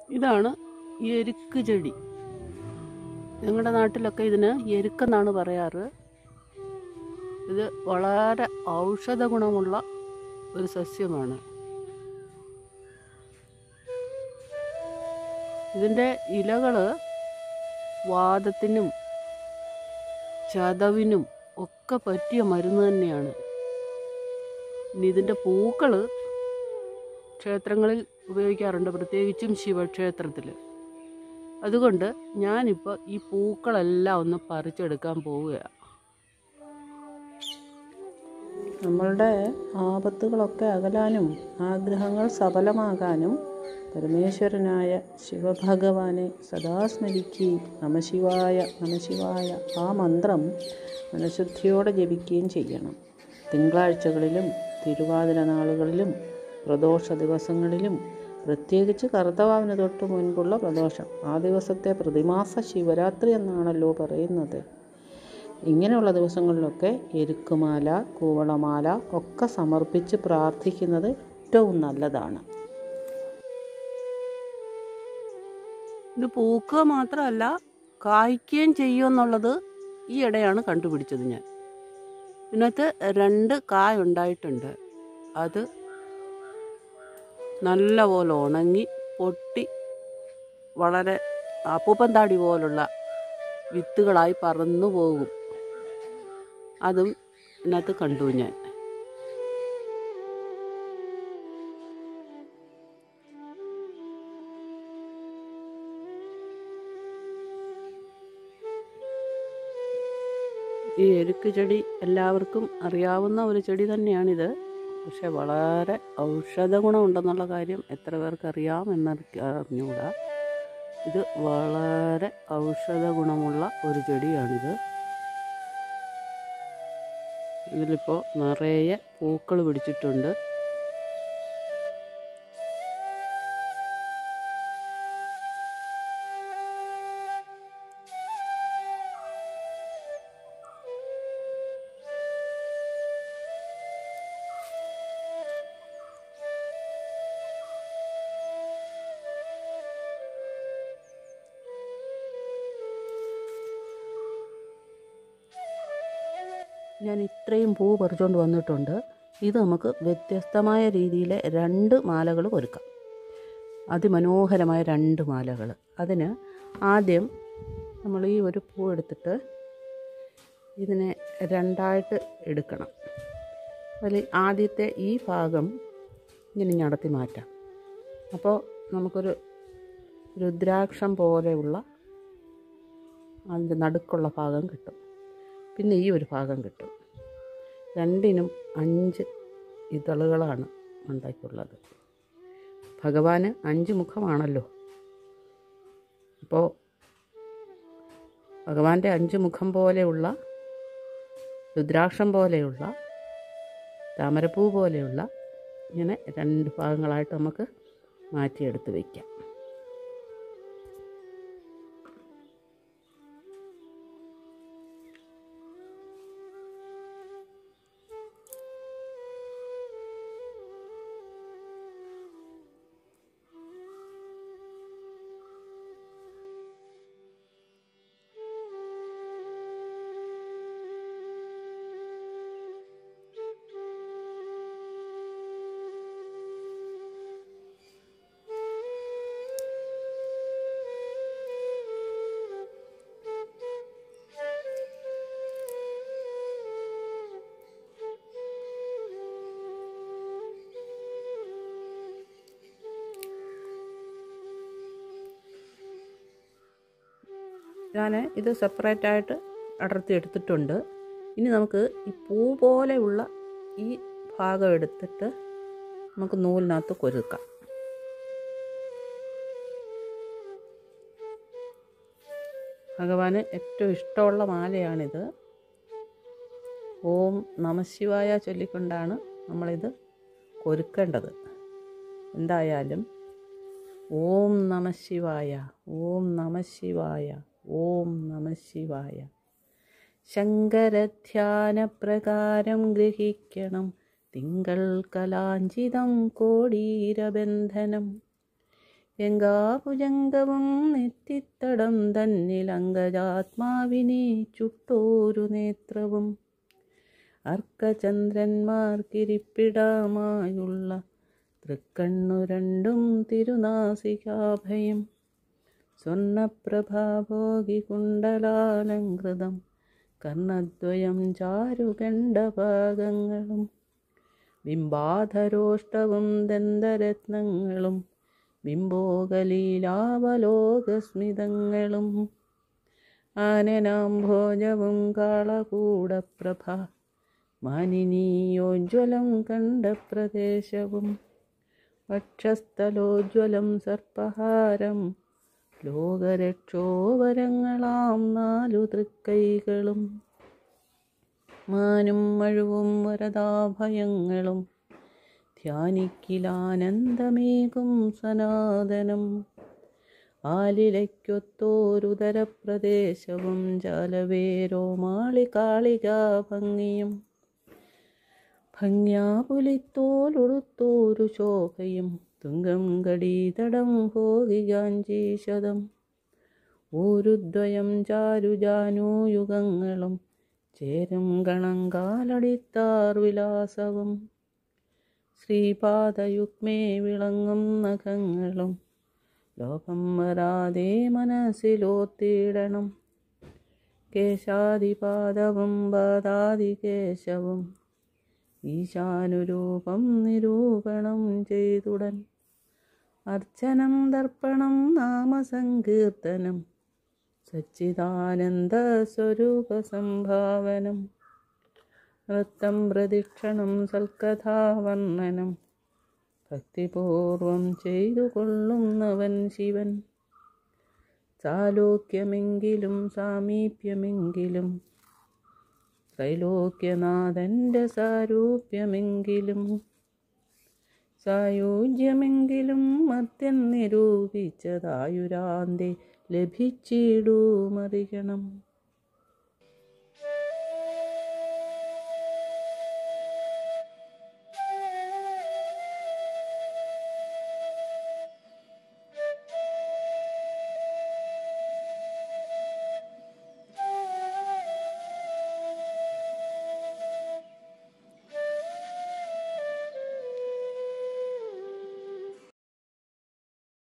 ഇതാണ് എരുക്ക് ചെടി ഞങ്ങളുടെ നാട്ടിലൊക്കെ ഇതിന് എരുക്കെന്നാണ് പറയാറ് ഇത് വളരെ ഔഷധ ഗുണമുള്ള ഒരു സസ്യമാണ് ഇതിൻ്റെ ഇലകൾ വാദത്തിനും ചതവിനും ഒക്കെ പറ്റിയ മരുന്ന് തന്നെയാണ് ഇനി ഇതിൻ്റെ പൂക്കൾ ക്ഷേത്രങ്ങളിൽ ഉപയോഗിക്കാറുണ്ട് പ്രത്യേകിച്ചും ശിവക്ഷേത്രത്തിൽ അതുകൊണ്ട് ഞാനിപ്പോൾ ഈ പൂക്കളെല്ലാം ഒന്ന് പറിച്ചെടുക്കാൻ പോവുകയാണ് നമ്മളുടെ ആപത്തുകളൊക്കെ അകലാനും ആഗ്രഹങ്ങൾ സഫലമാകാനും പരമേശ്വരനായ ശിവഭഗവാനെ സദാ സ്മരിക്കുകയും നമശിവായ നമശിവായ ആ മന്ത്രം മനഃശുദ്ധിയോടെ ജപിക്കുകയും ചെയ്യണം തിങ്കളാഴ്ചകളിലും തിരുവാതിര നാളുകളിലും പ്രദോഷ ദിവസങ്ങളിലും പ്രത്യേകിച്ച് കറുത്തവാവിന് തൊട്ട് മുൻപുള്ള പ്രദോഷം ആ ദിവസത്തെ പ്രതിമാസ ശിവരാത്രി എന്നാണല്ലോ പറയുന്നത് ഇങ്ങനെയുള്ള ദിവസങ്ങളിലൊക്കെ എരുക്കുമാല കൂവളമാല ഒക്കെ സമർപ്പിച്ച് പ്രാർത്ഥിക്കുന്നത് ഏറ്റവും നല്ലതാണ് ഇത് പൂക്കുക മാത്രമല്ല കായ്ക്കുകയും ചെയ്യുമെന്നുള്ളത് ഈ ഇടയാണ് കണ്ടുപിടിച്ചത് ഞാൻ ഇതിനകത്ത് രണ്ട് കായ ഉണ്ടായിട്ടുണ്ട് അത് നല്ലപോലെ ഉണങ്ങി പൊട്ടി വളരെ അപ്പൂപ്പൻ താടി പോലുള്ള വിത്തുകളായി പറന്നു പോകും അതും ഇതിനകത്ത് കണ്ടു ഞാൻ ഈ എരുക്ക് ചെടി എല്ലാവർക്കും അറിയാവുന്ന ഒരു ചെടി തന്നെയാണിത് പക്ഷെ വളരെ ഔഷധ ഗുണമുണ്ടെന്നുള്ള കാര്യം എത്ര പേർക്ക് അറിയാം എന്നറിയ അറിഞ്ഞുകൂടാ ഇത് വളരെ ഔഷധ ഗുണമുള്ള ഒരു ചെടിയാണിത് ഇതിലിപ്പോൾ നിറയെ പൂക്കൾ പിടിച്ചിട്ടുണ്ട് ഞാൻ ഇത്രയും പൂ പറിച്ചുകൊണ്ട് വന്നിട്ടുണ്ട് ഇത് നമുക്ക് വ്യത്യസ്തമായ രീതിയിൽ രണ്ട് മാലകൾ ഒരുക്കാം അതിമനോഹരമായ രണ്ട് മാലകൾ അതിന് ആദ്യം നമ്മൾ ഈ ഒരു പൂ എടുത്തിട്ട് ഇതിനെ രണ്ടായിട്ട് എടുക്കണം അതിൽ ആദ്യത്തെ ഈ ഭാഗം ഇങ്ങനെ ഞടത്തി മാറ്റാം അപ്പോൾ നമുക്കൊരു രുദ്രാക്ഷം പോലെയുള്ള അതിൻ്റെ നടുക്കുള്ള ഭാഗം കിട്ടും പിന്നെ ഈ ഒരു ഭാഗം കിട്ടും രണ്ടിനും അഞ്ച് ഇതളുകളാണ് മണ്ടയ്ക്കുള്ളത് ഭഗവാന് അഞ്ച് മുഖമാണല്ലോ അപ്പോൾ ഭഗവാന്റെ അഞ്ച് മുഖം പോലെയുള്ള രുദ്രാക്ഷം പോലെയുള്ള താമരപ്പൂ പോലെയുള്ള ഇങ്ങനെ രണ്ട് ഭാഗങ്ങളായിട്ട് നമുക്ക് മാറ്റിയെടുത്ത് വയ്ക്കാം ഞാൻ ഇത് സെപ്പറേറ്റ് ആയിട്ട് അടർത്തി എടുത്തിട്ടുണ്ട് ഇനി നമുക്ക് ഈ പൂ പോലെയുള്ള ഈ ഭാഗം എടുത്തിട്ട് നമുക്ക് നൂലിനകത്ത് കൊരുക്കാം ഭഗവാന് ഏറ്റവും ഇഷ്ടമുള്ള മാലയാണിത് ഓം നമശിവായ ചൊല്ലിക്കൊണ്ടാണ് നമ്മളിത് കൊരുക്കേണ്ടത് എന്തായാലും ഓം നമശിവായ ഓം നമശിവായ ഓം നമശിവായ ശങ്കരധ്യാനപ്രകാരം ഗ്രഹിക്കണം തിങ്കൾ കലാഞ്ചിതം കോടീരബന്ധനം ഗംഗാഭുജംഗവും നെറ്റിത്തടം തന്നിൽ അങ്കജാത്മാവിനെ ചുട്ടോരു നേത്രവും അർക്കചന്ദ്രന്മാർക്കിരിപ്പിടമായുള്ള തൃക്കണ്ണു രണ്ടും തിരുനാസികാഭയം സ്വർണപ്രഭാഭോഗി കുണ്ടലാലങ്കൃതം കർണദ്വയം ചാരുകണ്ഠഭാഗങ്ങളും ബിംബാധരോഷ്ടവും ദന്തരത്നങ്ങളും ബിംബോകലീലാവലോകസ്മിതങ്ങളും ആനനാംഭോജവും കാളകൂടപ്രഭ മാനിനീയോജ്വലം കണ്ട പ്രദേശവും വക്ഷസ്ഥലോജ്വലം സർപ്പഹാരം ലോകരക്ഷോവരങ്ങളാം നാലു തൃക്കൈകളും മാനും മഴുവും വരദാഭയങ്ങളും ധ്യാനിക്കിലാനന്ദമേകും സനാതനം ആലിലയ്ക്കൊത്തോരുദരപ്രദേശവും ജാലവേരോ മാളികാളികാ ഭംഗിയും ഭംഗ്യാപുലിത്തോലുടുത്തോരു ശോഭയും തുങ്കം കടീതടം ഭോഗികാഞ്ചീശതം ഊരുദ്വയം ചാരുജാനൂയുഗങ്ങളും ചേരും ഗണങ്കാലടിത്താർ വിലാസവും ശ്രീപാദയുഗ്മേ വിളങ്ങും നഖങ്ങളും ലോകം വരാതെ മനസ്സിലോത്തിടണം കേശാദിപാദവും പാദാദികേശവും ഈശാനുരൂപം നിരൂപണം ചെയ്തുടൻ അർച്ചനം ദർപ്പണം നാമസങ്കീർത്തനം സച്ചിദാനന്ദ സ്വരൂപ സംഭാവനം നൃത്തം പ്രദക്ഷിണം സൽക്കഥാവർണ്ണനം ഭക്തിപൂർവം ചെയ്തു കൊള്ളുന്നവൻ ശിവൻ സാലോക്യമെങ്കിലും സാമീപ്യമെങ്കിലും ത്രൈലോക്യനാഥൻ്റെ സാരൂപ്യമെങ്കിലും സായുജ്യമെങ്കിലും മദ്യം നിരൂപിച്ചതായുരാന്തെ ലഭിച്ചിടൂമറിയണം